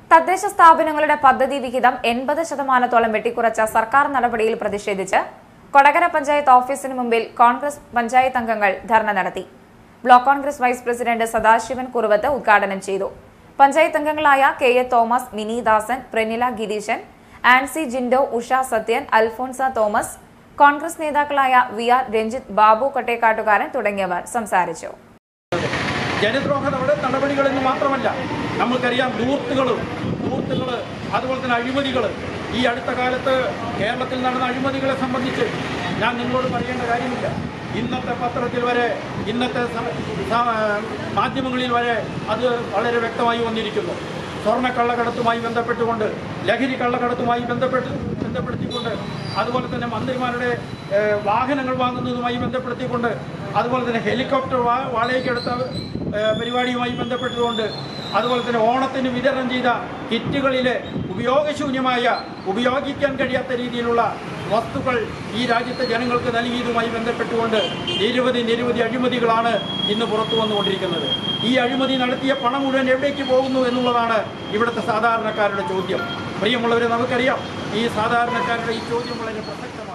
തദ്ദേശ സ്ഥാപനങ്ങളുടെ പദ്ധതി വിഹിതം എൺപത് ശതമാനത്തോളം വെട്ടിക്കുറച്ച സർക്കാർ നടപടിയിൽ പ്രതിഷേധിച്ച് കൊടകര പഞ്ചായത്ത് ഓഫീസിന് മുമ്പിൽ കോൺഗ്രസ് പഞ്ചായത്ത് അംഗങ്ങൾ ധർണ നടത്തി block Congress vice president Sadasivan Kuruvath ഉദ്ഘാടനം ചെയ്തു പഞ്ചായത്ത് അംഗങ്ങളായ കെ എ തോമസ് മിനി ദാസൻ പ്രനില ഗിരീശൻ ആൻസി ജിൻഡോ ഉഷ സത്യൻ അൽഫോൺസ തോമസ് കോൺഗ്രസ് നേതാക്കളായ വി ആർ രഞ്ജിത്ത് ബാബു കൊട്ടേക്കാട്ടുകാരൻ തുടങ്ങിയവർ സംസാരിച്ചു ജനദ്രോഹ നട- നടപടികളെന്ന് മാത്രമല്ല നമ്മൾക്കറിയാം ദൂർത്തുകളും ദൂർത്തുകൾ അതുപോലെ തന്നെ അഴിമതികൾ ഈ അടുത്ത കാലത്ത് കേരളത്തിൽ നടന്ന അഴിമതികളെ സംബന്ധിച്ച് ഞാൻ നിങ്ങളോട് പറയേണ്ട കാര്യമില്ല ഇന്നത്തെ പത്രത്തിൽ വരെ ഇന്നത്തെ സ- സ- മാധ്യമങ്ങളിൽ വരെ അത് വളരെ വ്യക്തമായി വന്നിരിക്കുന്നു സ്വർണ്ണ കള്ളക്കടത്തുമായി ബന്ധപ്പെട്ടുകൊണ്ട് ലഹരി കള്ളക്കടത്തുമായി ബന്ധപ്പെട്ട് ബന്ധപ്പെടുത്തിക്കൊണ്ട് അതുപോലെ തന്നെ മന്ത്രിമാരുടെ ഏഹ്, വാഹനങ്ങൾ വാങ്ങുന്നതുമായി ബന്ധപ്പെടുത്തിക്കൊണ്ട് അതുപോലെ തന്നെ ഹെലികോപ്റ്റർ വാ വാടകയ്ക്കെടുത്ത ഏഹ്, പരിപാടിയുമായി ബന്ധപ്പെട്ടുകൊണ്ട് അതുപോലെ തന്നെ ഓണത്തിന് വിതരണം ചെയ്ത കിറ്റുകളിലെ ഉപയോഗശൂന്യമായ ഉപയോഗിക്കാൻ കഴിയാത്ത രീതിയിലുള്ള വസ്തുക്കൾ ഈ രാജ്യത്തെ ജനങ്ങൾക്ക് നൽകിയതുമായി ബന്ധപ്പെട്ടുകൊണ്ട് നിരവധി നിരവധി അഴിമതികളാണ് ഇന്ന് പുറത്തു വന്നുകൊണ്ടിരിക്കുന്നത് ഈ അഴിമതി നടത്തിയ പണം മുഴുവൻ എവിടേക്ക് പോകുന്നു എന്നുള്ളതാണ് ഇവിടുത്തെ സാധാരണക്കാരുടെ ചോദ്യം പ്രിയമുള്ളവരെ നമുക്കറിയാം ഈ സാധാരണക്കാരുടെ ഈ ചോദ്യം വളരെ പ്രസക്തമാണ്